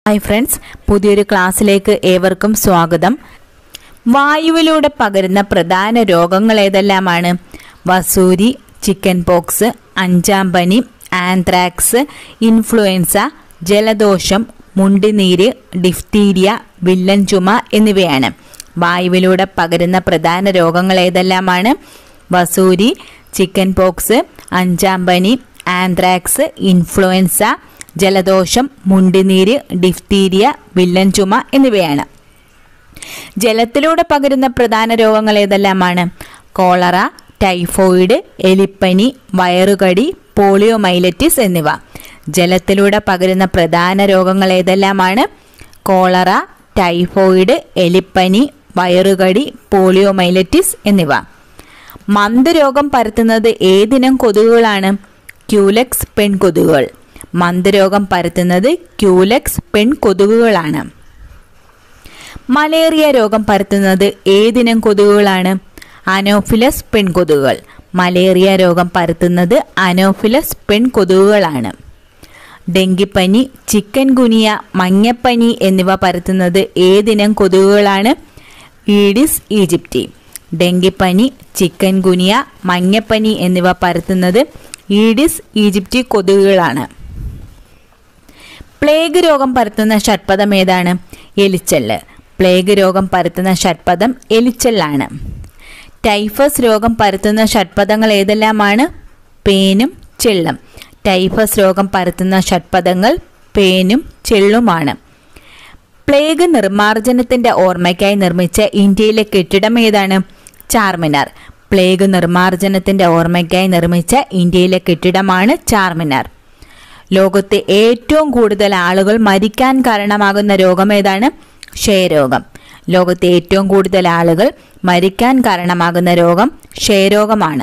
hi friends പുതിയൊരു ക്ലാസ്സിലേക്ക് ഏവർക്കും സ്വാഗതം വായുവിലൂടെ പകരുന്ന പ്രധാന രോഗങ്ങൾ ഏതെല്ലാമാണ് വസൂരി ചിക്കൻ പോക്സ് അഞ്ചാം പനി ആന്ത്രാക്സ് ഇൻഫ്ലുവൻസ ജലദോഷം മുണ്ടിനീര് ഡിഫ്തീരിയ വില്ലൻ ചുമ എന്നിവയാണ് വായുവിലൂടെ പകരുന്ന പ്രധാന രോഗങ്ങൾ ഏതെല്ലാമാണ് വസൂരി ചിക്കൻ പോക്സ് അഞ്ചാം പനി ആന്ത്രാക്സ് ഇൻഫ്ലുവൻസ ജലദോഷം മുണ്ടിനീര് ഡിഫ്തീരിയ വില്ലൻ ചുമ എന്നിവയാണ് ജലത്തിലൂടെ പകരുന്ന പ്രധാന രോഗങ്ങൾ ഏതെല്ലാമാണ് കോളറ ടൈഫോയിഡ് എലിപ്പനി വയറുകടി പോളിയോമൈലറ്റിസ് എന്നിവ ജലത്തിലൂടെ പകരുന്ന പ്രധാന രോഗങ്ങൾ ഏതെല്ലാമാണ് കോളറ ടൈഫോയിഡ് എലിപ്പനി വയറുകടി പോളിയോമൈലറ്റിസ് എന്നിവ മന്ദരോഗം പരത്തുന്നത് ഏതിനം കൊതുകുകളാണ് ക്യൂലെക്സ് പെൺകൊതുകുകൾ മന്ദരോഗം പരത്തുന്നത് ക്യൂലെക്സ് പെൺകൊതുകുകളാണ് മലേറിയ രോഗം പരത്തുന്നത് ഏതിനം കൊതുകുകളാണ് അനോഫിലസ് പെൺകൊതുകുകൾ മലേറിയ രോഗം പരത്തുന്നത് അനോഫിലസ് പെൺകൊതുകുകളാണ് ഡെങ്കിപ്പനി ചിക്കൻ ഗുനിയ മഞ്ഞപ്പനി എന്നിവ പരത്തുന്നത് ഏതിനം കൊതുകുകളാണ് ഈഡിസ് ഈജിപ്റ്റി ഡെങ്കിപ്പനി ചിക്കൻ ഗുനിയ മഞ്ഞപ്പനി എന്നിവ പരത്തുന്നത് ഈഡിസ് ഈജിപ്റ്റി കൊതുകുകളാണ് പ്ലേഗ് രോഗം പരത്തുന്ന ഷഡ്പദം ഏതാണ് എലിച്ചെല്ല് പ്ലേഗ് രോഗം പരത്തുന്ന ഷഡ്പദം എലിച്ചെല്ലാണ് ടൈഫസ് രോഗം പരത്തുന്ന ഷഡ്പദങ്ങൾ ഏതെല്ലാമാണ് പേനും ചെള്ളും ടൈഫസ് രോഗം പരത്തുന്ന ഷഡ്പദങ്ങൾ പേനും ചെള്ളുമാണ് പ്ലേഗ് നിർമ്മാർജ്ജനത്തിന്റെ ഓർമ്മയ്ക്കായി നിർമ്മിച്ച ഇന്ത്യയിലെ കെട്ടിടം ഏതാണ് ചാർമിനാർ പ്ലേഗ് നിർമ്മാർജ്ജനത്തിന്റെ ഓർമ്മയ്ക്കായി നിർമ്മിച്ച ഇന്ത്യയിലെ കെട്ടിടമാണ് ചാർമിനാർ ലോകത്തെ ഏറ്റവും കൂടുതൽ ആളുകൾ മരിക്കാൻ കാരണമാകുന്ന രോഗം ഏതാണ് ക്ഷയരോഗം ലോകത്തെ ഏറ്റവും കൂടുതൽ ആളുകൾ മരിക്കാൻ കാരണമാകുന്ന രോഗം ക്ഷയരോഗമാണ്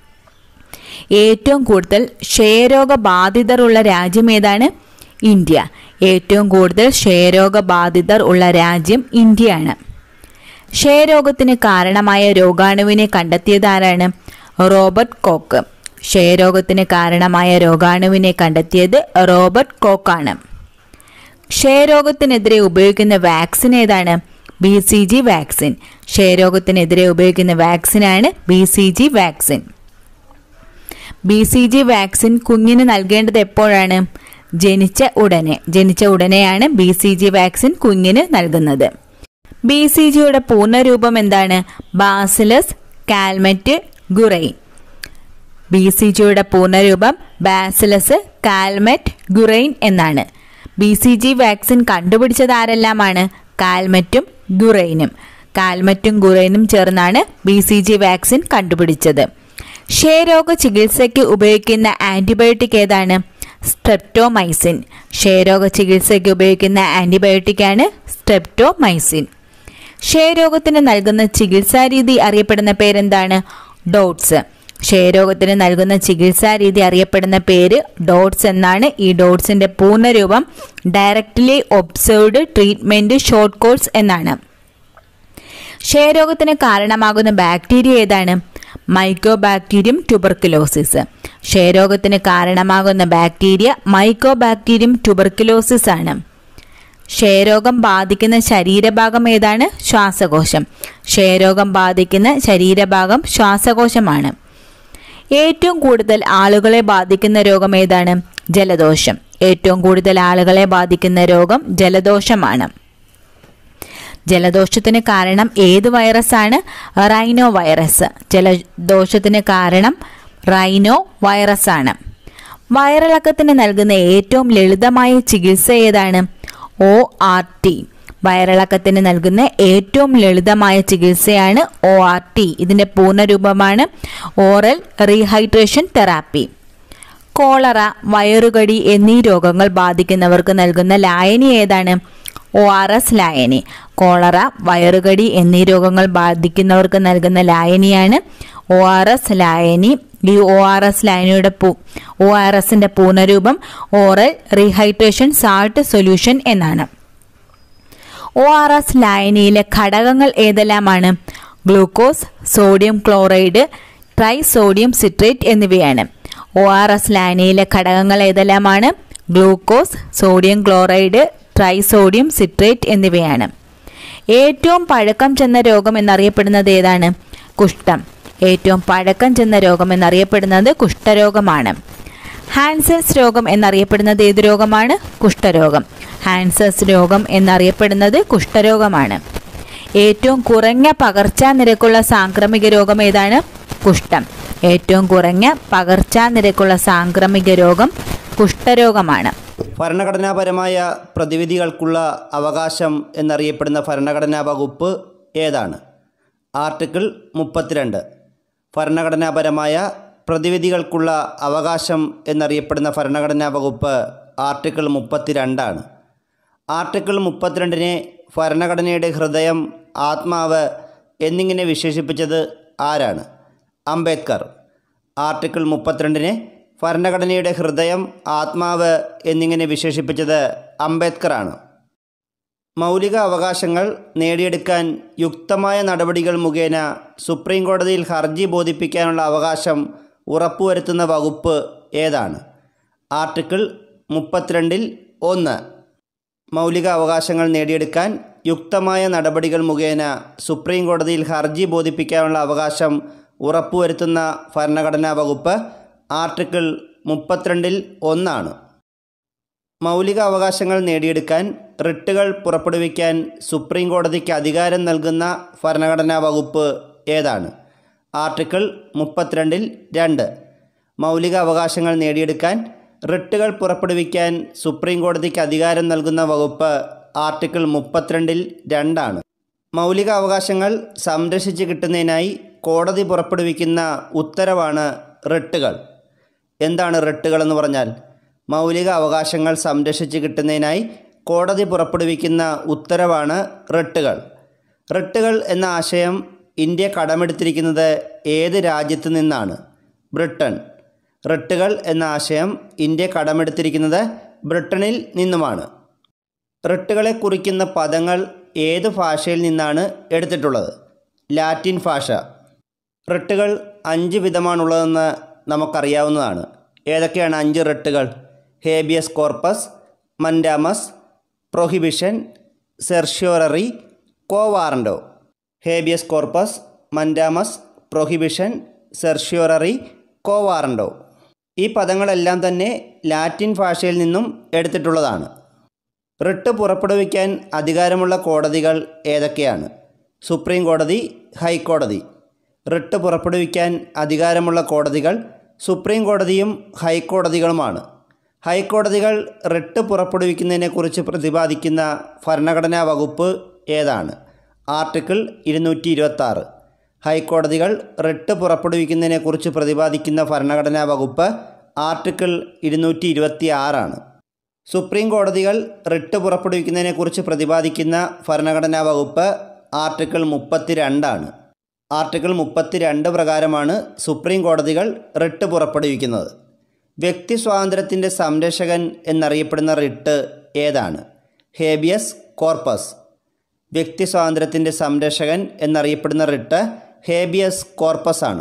ഏറ്റവും കൂടുതൽ ക്ഷയരോഗ ബാധിതർ ഉള്ള രാജ്യം ഏതാണ് ഇന്ത്യ ഏറ്റവും കൂടുതൽ ക്ഷയരോഗ ബാധിതർ ഉള്ള രാജ്യം ഇന്ത്യയാണ് ക്ഷയരോഗത്തിന് കാരണമായ രോഗാണുവിനെ കണ്ടെത്തിയത് ആരാണ് റോബർട്ട് കോക്ക് ക്ഷയരോഗത്തിന് കാരണമായ രോഗാണുവിനെ കണ്ടെത്തിയത് റോബർട്ട് കോക്കാണ് ക്ഷയരോഗത്തിനെതിരെ ഉപയോഗിക്കുന്ന വാക്സിൻ ഏതാണ് ബി സി ജി വാക്സിൻ ക്ഷയരോഗത്തിനെതിരെ ഉപയോഗിക്കുന്ന വാക്സിനാണ് B C G vaccine B C G vaccine കുഞ്ഞിന് നൽകേണ്ടത് എപ്പോഴാണ് ജനിച്ച ഉടനെ ജനിച്ച ഉടനെയാണ് ബി സി ജി വാക്സിൻ കുഞ്ഞിന് നൽകുന്നത് ബി സി ജിയുടെ പൂർണ്ണരൂപം എന്താണ് bacillus Calmette Guerin B C ജിയുടെ പൂർണ്ണരൂപം ബാസിലസ് കാൽമറ്റ് ഗുറൈൻ എന്നാണ് ബി സി ജി വാക്സിൻ കണ്ടുപിടിച്ചത് ആരെല്ലാമാണ് കാൽമറ്റും ഗുറൈനും കാൽമറ്റും ഗുറൈനും ചേർന്നാണ് ബി സി ജി വാക്സിൻ കണ്ടുപിടിച്ചത് ക്ഷയരോഗ ചികിത്സയ്ക്ക് ഉപയോഗിക്കുന്ന ആൻറ്റിബയോട്ടിക് ഏതാണ് സ്ട്രെപ്റ്റോമൈസിൻ ക്ഷയരോഗ ചികിത്സയ്ക്ക് ഉപയോഗിക്കുന്ന ആൻറ്റിബയോട്ടിക്കാണ് സ്ട്രെപ്റ്റോമൈസിൻ ക്ഷയരോഗത്തിന് നൽകുന്ന ചികിത്സാ രീതി അറിയപ്പെടുന്ന പേരെന്താണ് ഡോട്ട്സ് ക്ഷയരോഗത്തിന് നൽകുന്ന ചികിത്സാ രീതി അറിയപ്പെടുന്ന പേര് ഡോട്ട്സ് എന്നാണ് ഈ ഡോട്ട്സിന്റെ പൂർണ്ണരൂപം directly observed treatment short course എന്നാണ് ക്ഷയരോഗത്തിന് കാരണമാകുന്ന ബാക്ടീരിയ ഏതാണ് മൈക്കോബാക്ടീരിയം ട്യൂബർക്കുലോസിസ് ക്ഷയരോഗത്തിന് കാരണമാകുന്ന ബാക്ടീരിയ മൈക്കോബാക്ടീരിയം ട്യൂബർക്കുലോസിസ് ആണ് ക്ഷയരോഗം ബാധിക്കുന്ന ശരീരഭാഗം ഏതാണ് ശ്വാസകോശം ക്ഷയരോഗം ബാധിക്കുന്ന ശരീരഭാഗം ശ്വാസകോശമാണ് ഏറ്റവും കൂടുതൽ ആളുകളെ ബാധിക്കുന്ന രോഗം ഏതാണ് ജലദോഷം ഏറ്റവും കൂടുതൽ ആളുകളെ ബാധിക്കുന്ന രോഗം ജലദോഷമാണ് ജലദോഷത്തിന് കാരണം ഏത് വൈറസാണ് റൈനോ വൈറസ് ജലദോഷത്തിന് കാരണം റൈനോ വൈറസ് ആണ് വയറിളക്കത്തിന് നൽകുന്ന ഏറ്റവും ലളിതമായ ചികിത്സ ഏതാണ് ഒ ആർ ടി വയറിളക്കത്തിന് നൽകുന്ന ഏറ്റവും ലളിതമായ ചികിത്സയാണ് ഒ ആർ ടി ഇതിൻ്റെ പൂർണ്ണരൂപമാണ് ഓറൽ റീഹൈഡ്രേഷൻ തെറാപ്പി കോളറ വയറുകടി എന്നീ രോഗങ്ങൾ ബാധിക്കുന്നവർക്ക് നൽകുന്ന ലായനി ഏതാണ് ഒ ആർ എസ് ലായനി കോളറ വയറുകടി എന്നീ രോഗങ്ങൾ ബാധിക്കുന്നവർക്ക് നൽകുന്ന ലായനിയാണ് ഒ ആർ എസ് ലായനി ഈ ഒ ആർ എസ് ലായനിയുടെ പൂ ഒ ആർ എസിന്റെ പൂർണ്ണരൂപം ഓറൽ റീഹൈഡ്രേഷൻ സാൾട്ട് സൊല്യൂഷൻ എന്നാണ് ഒ ആർ എസ് ലായനിയിലെ ഘടകങ്ങൾ ഏതെല്ലാമാണ് glucose sodium chloride tri sodium citrate എന്നിവയാണ് ഒ ആർ എസ് ലായനിയിലെ ഘടകങ്ങൾ ഏതെല്ലാമാണ് glucose sodium chloride trisodium citrate എന്നിവയാണ് ഏറ്റവും പഴക്കം ചെന്ന രോഗം എന്നറിയപ്പെടുന്നത് ഏതാണ് കുഷ്ഠം ഏറ്റവും പഴക്കം ചെന്ന രോഗം എന്നറിയപ്പെടുന്നത് കുഷ്ഠരോഗമാണ് ഹാൻസൻസ് രോഗം എന്നറിയപ്പെടുന്നത് ഏത് രോഗമാണ് കുഷ്ഠരോഗം ഹാൻസൻസ് രോഗം എന്നറിയപ്പെടുന്നത് കുഷ്ഠരോഗമാണ് ഏറ്റവും കുറഞ്ഞ പകർച്ചാ നിരക്കുള്ള സാംക്രമിക രോഗം ഏതാണ് കുഷ്ഠം ഏറ്റവും കുറഞ്ഞ പകർച്ചാ നിരക്കുള്ള സാംക്രമിക രോഗം കുഷ്ഠരോഗമാണ് ഭരണഘടനാപരമായ പ്രതിവിധികൾക്കുള്ള അവകാശം എന്നറിയപ്പെടുന്ന ഭരണഘടനാ വകുപ്പ് ഏതാണ് ആർട്ടിക്കിൾ മുപ്പത്തിരണ്ട് ഭരണഘടനാപരമായ പ്രതിവിധികൾക്കുള്ള അവകാശം എന്നറിയപ്പെടുന്ന ഭരണഘടനാ വകുപ്പ് ആർട്ടിക്കിൾ മുപ്പത്തിരണ്ടാണ് ആർട്ടിക്കിൾ മുപ്പത്തിരണ്ടിനെ ഭരണഘടനയുടെ ഹൃദയം ആത്മാവ് എന്നിങ്ങനെ വിശേഷിപ്പിച്ചത് ആരാണ് അംബേദ്കർ ആർട്ടിക്കിൾ മുപ്പത്തിരണ്ടിനെ ഭരണഘടനയുടെ ഹൃദയം ആത്മാവ് എന്നിങ്ങനെ വിശേഷിപ്പിച്ചത് അംബേദ്കറാണ് മൗലിക അവകാശങ്ങൾ നേടിയെടുക്കാൻ യുക്തമായ നടപടികൾ മുഖേന സുപ്രീം കോടതിയിൽ ഹർജി ബോധിപ്പിക്കാനുള്ള അവകാശം ഉറപ്പുവരുത്തുന്ന വകുപ്പ് ഏതാണ് ആർട്ടിക്കിൾ മുപ്പത്തിരണ്ടിൽ ഒന്ന് മൗലിക അവകാശങ്ങൾ നേടിയെടുക്കാൻ യുക്തമായ നടപടികൾ മുഖേന സുപ്രീം കോടതിയിൽ ഹർജി ബോധിപ്പിക്കാനുള്ള അവകാശം ഉറപ്പുവരുത്തുന്ന ഭരണഘടനാ വകുപ്പ് ആർട്ടിക്കിൾ മുപ്പത്തിരണ്ടിൽ ഒന്നാണ് മൗലിക അവകാശങ്ങൾ നേടിയെടുക്കാൻ റിട്ടുകൾ പുറപ്പെടുവിക്കാൻ സുപ്രീം കോടതിക്ക് അധികാരം നൽകുന്ന ഭരണഘടനാ വകുപ്പ് ഏതാണ് ആർട്ടിക്കിൾ മുപ്പത്തിരണ്ടിൽ രണ്ട് മൗലിക അവകാശങ്ങൾ നേടിയെടുക്കാൻ റിട്ടുകൾ പുറപ്പെടുവിക്കാൻ സുപ്രീം കോടതിക്ക് അധികാരം നൽകുന്ന വകുപ്പ് ആർട്ടിക്കിൾ മുപ്പത്തിരണ്ടിൽ രണ്ടാണ് മൗലിക അവകാശങ്ങൾ സംരക്ഷിച്ച് കിട്ടുന്നതിനായി കോടതി പുറപ്പെടുവിക്കുന്ന ഉത്തരവാണ് റിട്ടുകൾ എന്താണ് റിട്ടുകൾ എന്ന് പറഞ്ഞാൽ മൗലിക അവകാശങ്ങൾ സംരക്ഷിച്ച് കിട്ടുന്നതിനായി കോടതി പുറപ്പെടുവിക്കുന്ന ഉത്തരവാണ് റിട്ടുകൾ റിട്ടുകൾ എന്ന ആശയം ഇന്ത്യ കടമെടുത്തിരിക്കുന്നത് ഏത് രാജ്യത്തു നിന്നാണ് ബ്രിട്ടൻ റിട്ടുകൾ എന്ന ആശയം ഇന്ത്യ കടമെടുത്തിരിക്കുന്നത് ബ്രിട്ടനിൽ നിന്നുമാണ് റിട്ടുകളെ കുറിക്കുന്ന പദങ്ങൾ ഏത് ഭാഷയിൽ നിന്നാണ് എടുത്തിട്ടുള്ളത് ലാറ്റിൻ ഭാഷ റിട്ടുകൾ അഞ്ച് വിധമാണുള്ളതെന്ന് നമുക്കറിയാവുന്നതാണ് ഏതൊക്കെയാണ് അഞ്ച് റിട്ടുകൾ habeas corpus mandamus prohibition certiorari quo warranto habeas corpus mandamus prohibition certiorari quo warranto ഈ പദങ്ങളെല്ലാം തന്നെ ലാറ്റിൻ ഭാഷയിൽ നിന്നും എടുത്തിട്ടുള്ളതാണ് റിട്ട് പുറപ്പെടുവിക്കാൻ അധികാരമുള്ള കോടതികൾ ഏതൊക്കെയാണ് സുപ്രീം കോടതി ഹൈക്കോടതി റിട്ട് പുറപ്പെടുവിക്കാൻ അധികാരമുള്ള കോടതികൾ സുപ്രീം കോടതിയും ഹൈക്കോടതികളുമാണ് ഹൈക്കോടതികൾ റിട്ട് പുറപ്പെടുവിക്കുന്നതിനെക്കുറിച്ച് പ്രതിപാദിക്കുന്ന ഭരണഘടനാ വകുപ്പ് ഏതാണ് ആർട്ടിക്കിൾ ഇരുന്നൂറ്റി ഇരുപത്താറ് ഹൈക്കോടതികൾ റിട്ട് പുറപ്പെടുവിക്കുന്നതിനെക്കുറിച്ച് പ്രതിപാദിക്കുന്ന ഭരണഘടനാ വകുപ്പ് ആർട്ടിക്കിൾ ഇരുന്നൂറ്റി ഇരുപത്തി ആറാണ് സുപ്രീം കോടതികൾ റിട്ട് പുറപ്പെടുവിക്കുന്നതിനെക്കുറിച്ച് പ്രതിപാദിക്കുന്ന ഭരണഘടനാ വകുപ്പ് ആർട്ടിക്കിൾ മുപ്പത്തിരണ്ടാണ് ആർട്ടിക്കിൾ മുപ്പത്തിരണ്ട് പ്രകാരമാണ് സുപ്രീം കോടതികൾ റിട്ട് പുറപ്പെടുവിക്കുന്നത് വ്യക്തി സ്വാതന്ത്ര്യത്തിൻ്റെ സംരക്ഷകൻ എന്നറിയപ്പെടുന്ന റിട്ട് ഏതാണ് ഹേബിയസ് കോർപ്പസ് വ്യക്തി സ്വാതന്ത്ര്യത്തിൻ്റെ സംരക്ഷകൻ എന്നറിയപ്പെടുന്ന റിട്ട് ഹേബിയസ് കോർപ്പസ് ആണ്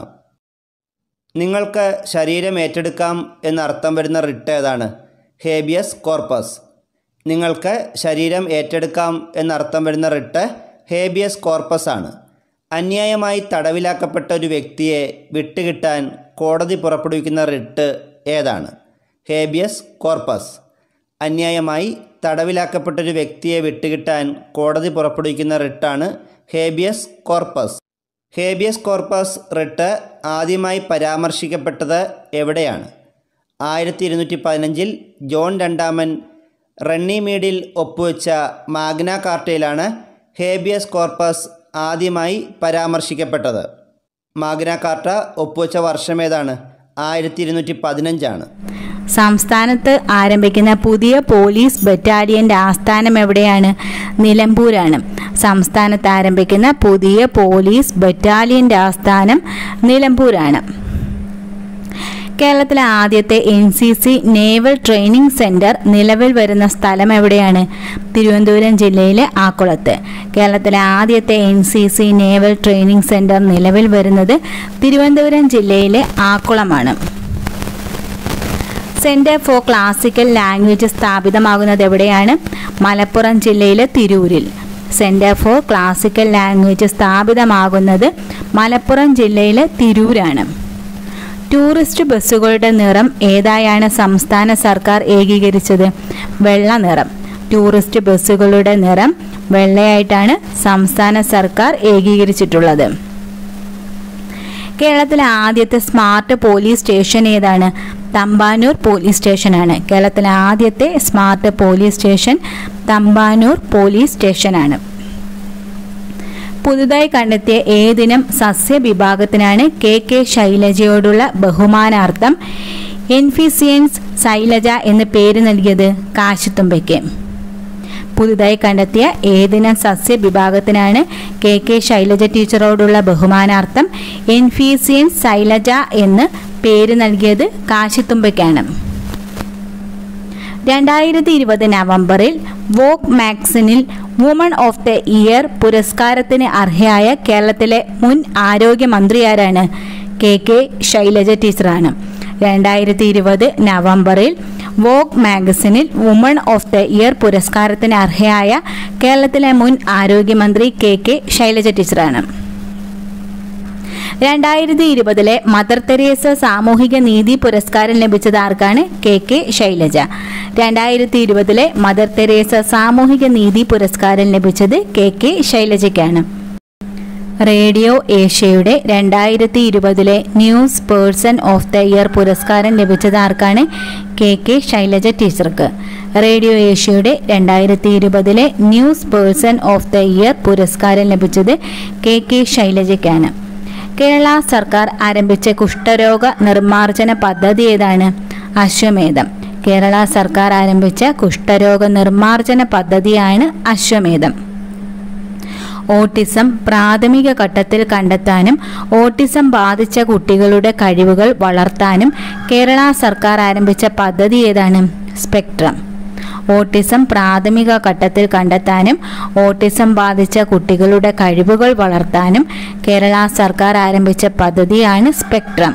നിങ്ങൾക്ക് ശരീരം ഏറ്റെടുക്കാം എന്നർത്ഥം വരുന്ന റിട്ട് ഏതാണ് ഹേബിയസ് കോർപ്പസ് നിങ്ങൾക്ക് ശരീരം ഏറ്റെടുക്കാം എന്നർത്ഥം വരുന്ന റിട്ട് ഹേബിയസ് കോർപ്പസ് ആണ് അന്യായമായി തടവിലാക്കപ്പെട്ട ഒരു വ്യക്തിയെ വിട്ടുകിട്ടാൻ കോടതി പുറപ്പെടുവിക്കുന്ന റിട്ട് ഏതാണ് ഹേബിയസ് കോർപ്പസ് അന്യായമായി തടവിലാക്കപ്പെട്ട ഒരു വ്യക്തിയെ വിട്ടുകിട്ടാൻ കോടതി പുറപ്പെടുവിക്കുന്ന റിട്ടാണ് habeas corpus habeas corpus writ ആദ്യമായി പരാമർശിക്കപ്പെട്ടത് എവിടെയാണ് ആയിരത്തി ഇരുന്നൂറ്റി പതിനഞ്ചിൽ ജോൺ രണ്ടാമൻ റണ്ണിമീഡിൽ ഒപ്പുവെച്ച മാഗ്ന കാർട്ടയിലാണ് ഹേബിയസ് കോർപ്പസ് ആദ്യമായി പരാമർശിക്കപ്പെട്ടത് മാഗ്ന കാർട്ട ഒപ്പുവെച്ച വർഷം ഏതാണ് ആയിരത്തി ഇരുന്നൂറ്റി പതിനഞ്ചാണ് സംസ്ഥാനത്ത് ആരംഭിക്കുന്ന പുതിയ പോലീസ് ബറ്റാലിയൻ്റെ ആസ്ഥാനം എവിടെയാണ് നിലമ്പൂരാണ് സംസ്ഥാനത്ത് ആരംഭിക്കുന്ന പുതിയ പോലീസ് ബറ്റാലിയൻ്റെ ആസ്ഥാനം നിലമ്പൂരാണ് കേരളത്തിലെ ആദ്യത്തെ N C C naval training centre നിലവിൽ വരുന്ന സ്ഥലം എവിടെയാണ് തിരുവനന്തപുരം ജില്ലയിലെ ആക്കുളത്ത് കേരളത്തിലെ ആദ്യത്തെ N C C naval training centre നിലവിൽ വരുന്നത് തിരുവനന്തപുരം ജില്ലയിലെ ആക്കുളമാണ് സെന്റർ ഫോർ ക്ലാസിക്കൽ ലാംഗ്വേജ് സ്ഥാപിതമാകുന്നത് എവിടെയാണ് മലപ്പുറം ജില്ലയിലെ തിരൂരിൽ സെന്റർ ഫോർ ക്ലാസിക്കൽ ലാംഗ്വേജ് സ്ഥാപിതമാകുന്നത് മലപ്പുറം ജില്ലയിലെ തിരൂരാണ് ടൂറിസ്റ്റ് ബസ്സുകളുടെ നിറം ഏതായാണ് സംസ്ഥാന സർക്കാർ ഏകീകരിച്ചത് വെള്ള നിറം ടൂറിസ്റ്റ് ബസ്സുകളുടെ നിറം വെള്ളയായിട്ടാണ് സംസ്ഥാന സർക്കാർ ഏകീകരിച്ചിട്ടുള്ളത് കേരളത്തിലെ ആദ്യത്തെ സ്മാർട്ട് പോലീസ് സ്റ്റേഷൻ ഏതാണ് തമ്പാനൂർ പോലീസ് സ്റ്റേഷനാണ് കേരളത്തിലെ ആദ്യത്തെ smart police station Thampanoor police സ്റ്റേഷനാണ് പുതുതായി കണ്ടെത്തിയ ഏതിനം സസ്യവിഭാഗത്തിനാണ് കെ കെ ശൈലജയോടുള്ള ബഹുമാനാർത്ഥം എൻഫിസിയൻസ് ശൈലജ എന്ന് പേര് നൽകിയത് കാശിത്തുമ്പയ്ക്ക് പുതുതായി കണ്ടെത്തിയ ഏതിനം സസ്യവിഭാഗത്തിനാണ് കെ കെ ശൈലജ ടീച്ചറോടുള്ള ബഹുമാനാർത്ഥം എൻഫീസിയൻസ് ശൈലജ എന്ന് പേര് നൽകിയത് കാശിത്തുമ്പയ്ക്കാണ് രണ്ടായിരത്തി ഇരുപത് നവംബറിൽ വോക്ക് മാക്സിനിൽ വുമൺ ഓഫ് ദ ഇയർ പുരസ്കാരത്തിന് അർഹയായ കേരളത്തിലെ മുൻ ആരോഗ്യമന്ത്രിയാരാണ് കെ കെ ശൈലജ ടീച്ചറാണ് രണ്ടായിരത്തി ഇരുപത് നവംബറിൽ വോക്ക് മാഗസിനിൽ വുമൺ ഓഫ് ദ ഇയർ പുരസ്കാരത്തിന് അർഹയായ കേരളത്തിലെ മുൻ ആരോഗ്യമന്ത്രി കെ കെ ശൈലജ ടീച്ചറാണ് രണ്ടായിരത്തി ഇരുപതിലെ മദർ തെരേസ സാമൂഹിക നീതി പുരസ്കാരം ലഭിച്ചത് ആർക്കാണ് കെ കെ ശൈലജ രണ്ടായിരത്തി ഇരുപതിലെ മദർ തെരേസ സാമൂഹിക നീതി പുരസ്കാരം ലഭിച്ചത് കെ കെ ശൈലജയ്ക്കാണ് റേഡിയോ ഏഷ്യയുടെ രണ്ടായിരത്തി ഇരുപതിലെ news person of the year പുരസ്കാരം ലഭിച്ചത് ആർക്കാണ് കെ കെ ശൈലജ ടീച്ചർക്ക് റേഡിയോ ഏഷ്യയുടെ രണ്ടായിരത്തി ഇരുപതിലെ news person of the year പുരസ്കാരം ലഭിച്ചത് കെ കെ ശൈലജയ്ക്കാണ് കേരള സർക്കാർ ആരംഭിച്ച കുഷ്ഠരോഗ നിർമ്മാർജ്ജന പദ്ധതി ഏതാണ് അശ്വമേധം കേരള സർക്കാർ ആരംഭിച്ച കുഷ്ഠരോഗ നിർമ്മാർജ്ജന പദ്ധതിയാണ് അശ്വമേധം ഓട്ടിസം പ്രാഥമിക ഘട്ടത്തിൽ കണ്ടെത്താനും ഓട്ടിസം ബാധിച്ച കുട്ടികളുടെ കഴിവുകൾ വളർത്താനും കേരള സർക്കാർ ആരംഭിച്ച പദ്ധതി ഏതാണ് സ്പെക്ട്രം ഓട്ടിസം പ്രാഥമിക ഘട്ടത്തിൽ കണ്ടെത്താനും ഓട്ടിസം ബാധിച്ച കുട്ടികളുടെ കഴിവുകൾ വളർത്താനും കേരള സർക്കാർ ആരംഭിച്ച പദ്ധതിയാണ് സ്പെക്ട്രം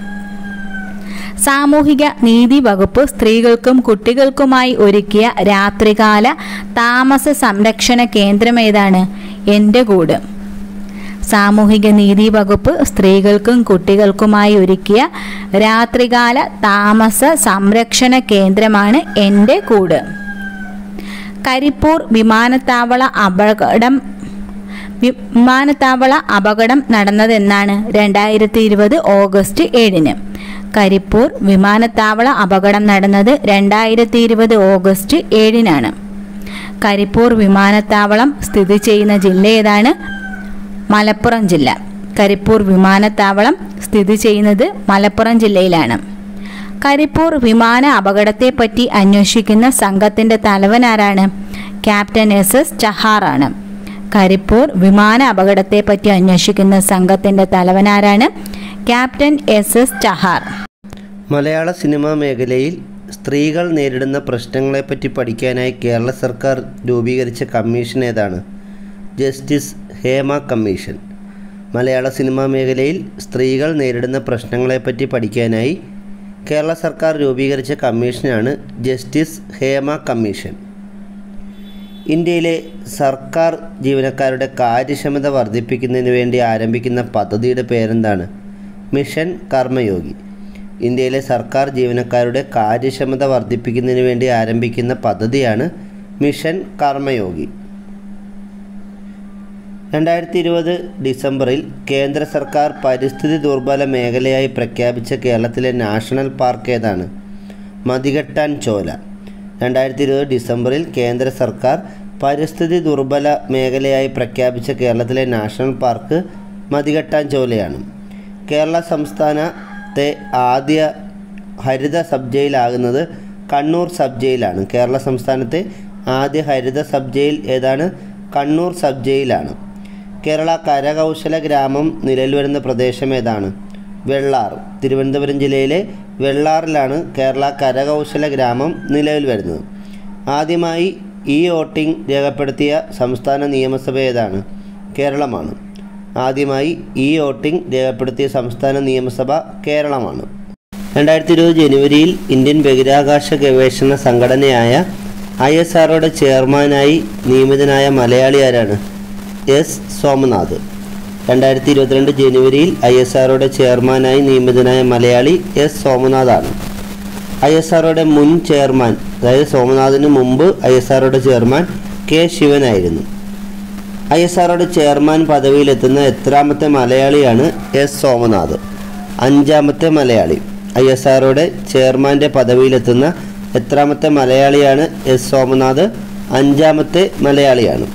സാമൂഹിക നീതി വകുപ്പ് സ്ത്രീകൾക്കും കുട്ടികൾക്കുമായി ഒരുക്കിയ രാത്രികാല താമസ സംരക്ഷണ കേന്ദ്രം ഏതാണ് എൻ്റെ കൂട് സാമൂഹിക നീതി വകുപ്പ് സ്ത്രീകൾക്കും കുട്ടികൾക്കുമായി ഒരുക്കിയ രാത്രികാല താമസ സംരക്ഷണ കേന്ദ്രമാണ് എൻ്റെ കൂട് കരിപ്പൂർ വിമാനത്താവള അപകടം വിമാനത്താവള അപകടം നടന്നതെന്നാണ് രണ്ടായിരത്തി ഇരുപത് ഓഗസ്റ്റ് ഏഴിന് കരിപ്പൂർ വിമാനത്താവള അപകടം നടന്നത് രണ്ടായിരത്തി ഇരുപത് ഓഗസ്റ്റ് ഏഴിനാണ് കരിപ്പൂർ വിമാനത്താവളം സ്ഥിതി ചെയ്യുന്ന ജില്ല ഏതാണ് മലപ്പുറം ജില്ല കരിപ്പൂർ വിമാനത്താവളം സ്ഥിതി ചെയ്യുന്നത് മലപ്പുറം ജില്ലയിലാണ് കരിപ്പൂർ വിമാന അപകടത്തെപ്പറ്റി അന്വേഷിക്കുന്ന സംഘത്തിന്റെ തലവനാരാണ് ക്യാപ്റ്റൻ എസ് എസ് ചഹാറാണ് കരിപ്പൂർ വിമാന അപകടത്തെപ്പറ്റി അന്വേഷിക്കുന്ന സംഘത്തിന്റെ തലവനാരാണ് ക്യാപ്റ്റൻ എസ് എസ് ചഹാർ മലയാള സിനിമാ മേഖലയിൽ സ്ത്രീകൾ നേരിടുന്ന പ്രശ്നങ്ങളെപ്പറ്റി പഠിക്കാനായി കേരള സർക്കാർ രൂപീകരിച്ച കമ്മീഷൻ ഏതാണ് ജസ്റ്റിസ് ഹേമ കമ്മീഷൻ മലയാള സിനിമാ മേഖലയിൽ സ്ത്രീകൾ നേരിടുന്ന പ്രശ്നങ്ങളെപ്പറ്റി പഠിക്കാനായി കേരള സർക്കാർ രൂപീകരിച്ച കമ്മീഷനാണ് ജസ്റ്റിസ് ഹേമ കമ്മീഷൻ ഇന്ത്യയിലെ സർക്കാർ ജീവനക്കാരുടെ കാര്യക്ഷമത വർദ്ധിപ്പിക്കുന്നതിന് വേണ്ടി ആരംഭിക്കുന്ന പദ്ധതിയുടെ പേരെന്താണ് മിഷൻ കർമ്മയോഗി ഇന്ത്യയിലെ സർക്കാർ ജീവനക്കാരുടെ കാര്യക്ഷമത വർദ്ധിപ്പിക്കുന്നതിന് വേണ്ടി ആരംഭിക്കുന്ന പദ്ധതിയാണ് മിഷൻ കർമ്മയോഗി രണ്ടായിരത്തി ഇരുപത് ഡിസംബറിൽ കേന്ദ്ര സർക്കാർ പരിസ്ഥിതി ദുർബല മേഖലയായി പ്രഖ്യാപിച്ച കേരളത്തിലെ നാഷണൽ പാർക്ക് ഏതാണ് മതികെട്ടാൻ ചോല രണ്ടായിരത്തി ഇരുപത് ഡിസംബറിൽ കേന്ദ്ര സർക്കാർ പരിസ്ഥിതി ദുർബല മേഖലയായി പ്രഖ്യാപിച്ച കേരളത്തിലെ നാഷണൽ പാർക്ക് മതികെട്ടാൻ ചോലയാണ് കേരള സംസ്ഥാനത്തെ ആദ്യ ഹരിത സബ് ജയിലാകുന്നത് കണ്ണൂർ സബ് ജയിലാണ് കേരള സംസ്ഥാനത്തെ ആദ്യ ഹരിത സബ് ജയിൽ ഏതാണ് കണ്ണൂർ സബ് ജയിലാണ് കേരള കരകൗശല ഗ്രാമം നിലവിൽ വരുന്ന പ്രദേശം ഏതാണ് വെള്ളാർ തിരുവനന്തപുരം ജില്ലയിലെ വെള്ളാറിലാണ് കേരള കരകൗശല ഗ്രാമം നിലവിൽ വരുന്നത് ആദ്യമായി ഇ വോട്ടിംഗ് രേഖപ്പെടുത്തിയ സംസ്ഥാന നിയമസഭ ഏതാണ് കേരളമാണ് ആദ്യമായി ഇ വോട്ടിംഗ് രേഖപ്പെടുത്തിയ സംസ്ഥാന നിയമസഭ കേരളമാണ് രണ്ടായിരത്തി ഇരുപത് ജനുവരിയിൽ ഇന്ത്യൻ ബഹിരാകാശ ഗവേഷണ സംഘടനയായ ഐ എസ് ആർഒയുടെ ചെയർമാനായി നിയമിതനായ മലയാളി ആരാണ് എസ് സോമനാഥ് രണ്ടായിരത്തി ഇരുപത്തിരണ്ട് ജനുവരിയിൽ ഐ എസ് ആർഒയുടെ ചെയർമാനായി നിയമിതനായ മലയാളി എസ് സോമനാഥാണ് ഐ എസ് ആർഒയുടെ മുൻ ചെയർമാൻ അതായത് സോമനാഥിന് മുമ്പ് ഐ എസ് ആർഒയുടെ ചെയർമാൻ കെ ശിവനായിരുന്നു ഐ എസ് ആർഒയുടെ ചെയർമാൻ പദവിയിലെത്തുന്ന എത്രാമത്തെ മലയാളിയാണ് എസ് സോമനാഥ് അഞ്ചാമത്തെ മലയാളി ഐ എസ് ആർഒയുടെ ചെയർമാൻ്റെ പദവിയിലെത്തുന്ന എത്രാമത്തെ മലയാളിയാണ് എസ് സോമനാഥ് അഞ്ചാമത്തെ മലയാളിയാണ്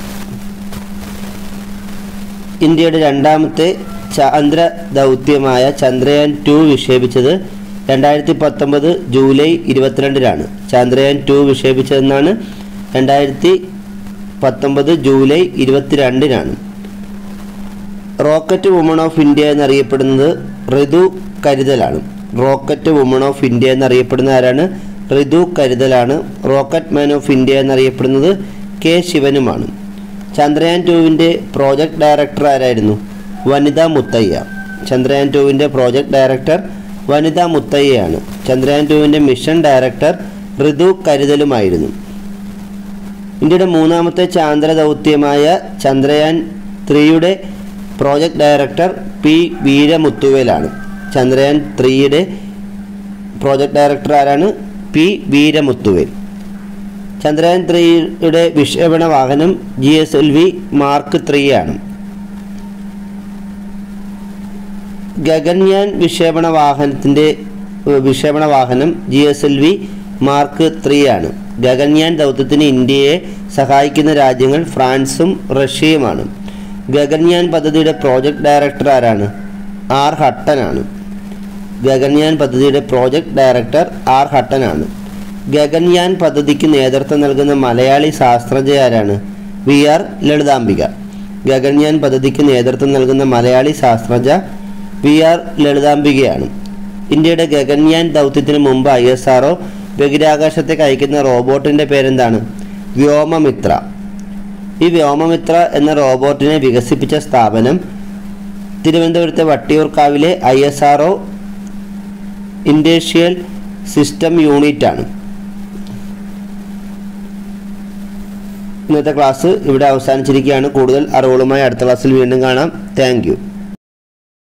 ഇന്ത്യയുടെ രണ്ടാമത്തെ ചാന്ദ്ര ദൗത്യമായ ചന്ദ്രയാൻ ടു വിക്ഷേപിച്ചത് രണ്ടായിരത്തി പത്തൊമ്പത് ജൂലൈ ഇരുപത്തിരണ്ടിനാണ് ചന്ദ്രയാൻ ടു വിക്ഷേപിച്ചതെന്നാണ് രണ്ടായിരത്തി പത്തൊമ്പത് ജൂലൈ ഇരുപത്തിരണ്ടിനാണ് റോക്കറ്റ് വുമൺ ഓഫ് ഇന്ത്യ എന്നറിയപ്പെടുന്നത് ഋതു കരുതലാണ് റോക്കറ്റ് വുമൺ ഓഫ് ഇന്ത്യ എന്നറിയപ്പെടുന്ന ആരാണ് ഋതു കരുതലാണ് റോക്കറ്റ് മാൻ ഓഫ് ഇന്ത്യ എന്നറിയപ്പെടുന്നത് കെ ശിവനുമാണ് ചന്ദ്രയാൻ ടുവിൻ്റെ പ്രോജക്റ്റ് ഡയറക്ടർ ആരായിരുന്നു വനിത മുത്തയ്യ ചന്ദ്രയാൻ ടുവിൻ്റെ പ്രോജക്റ്റ് ഡയറക്ടർ വനിത മുത്തയ്യയാണ് ചന്ദ്രയാൻ ടുവിൻ്റെ മിഷൻ ഡയറക്ടർ ഋതു കരുതലുമായിരുന്നു ഇന്ത്യയുടെ മൂന്നാമത്തെ ചാന്ദ്ര ദൗത്യമായ ചന്ദ്രയാൻ ത്രീയുടെ പ്രോജക്റ്റ് ഡയറക്ടർ പി വീരമുത്തുവേലാണ് ചന്ദ്രയാൻ ത്രീയുടെ പ്രോജക്റ്റ് ഡയറക്ടർ ആരാണ് പി വീരമുത്തുവേൽ ചന്ദ്രയാൻ ത്രീയുടെ വിക്ഷേപണ വാഹനം G S L V mark three ആണ് ഗഗൻയാൻ വിക്ഷേപണ വാഹനത്തിൻ്റെ വിക്ഷേപണ വാഹനം G S L V mark three ആണ് ഗഗൻയാൻ ദൗത്യത്തിന് ഇന്ത്യയെ സഹായിക്കുന്ന രാജ്യങ്ങൾ ഫ്രാൻസും റഷ്യയുമാണ് ഗഗൻയാൻ പദ്ധതിയുടെ പ്രോജക്റ്റ് ഡയറക്ടർ ആരാണ് ആർ ഹട്ടനാണ് ഗഗൻയാൻ പദ്ധതിയുടെ പ്രോജക്റ്റ് ഡയറക്ടർ ആർ ഹട്ടനാണ് ഗഗൻയാൻ പദ്ധതിക്ക് നേതൃത്വം നൽകുന്ന മലയാളി ശാസ്ത്രജ്ഞ ആരാണ് വി ആർ ലളിതാംബിക ഗഗൻയാൻ പദ്ധതിക്ക് നേതൃത്വം നൽകുന്ന മലയാളി ശാസ്ത്രജ്ഞ വി ആർ ലളിതാംബികയാണ് ഇന്ത്യയുടെ ഗഗൻയാൻ ദൗത്യത്തിന് മുമ്പ് ഐ എസ് ആർഒ ബഹിരാകാശത്തേക്ക് അയക്കുന്ന റോബോട്ടിൻ്റെ പേരെന്താണ് വ്യോമമിത്ര ഈ വ്യോമമിത്ര എന്ന റോബോട്ടിനെ വികസിപ്പിച്ച സ്ഥാപനം തിരുവനന്തപുരത്തെ വട്ടിയൂർക്കാവിലെ I S R O inertial system unit ആണ് ഇന്നത്തെ ക്ലാസ് ഇവിടെ അവസാനിച്ചിരിക്കുകയാണ് കൂടുതൽ അറിവുകളുമായി അടുത്ത ക്ലാസ്സിൽ വീണ്ടും കാണാം താങ്ക്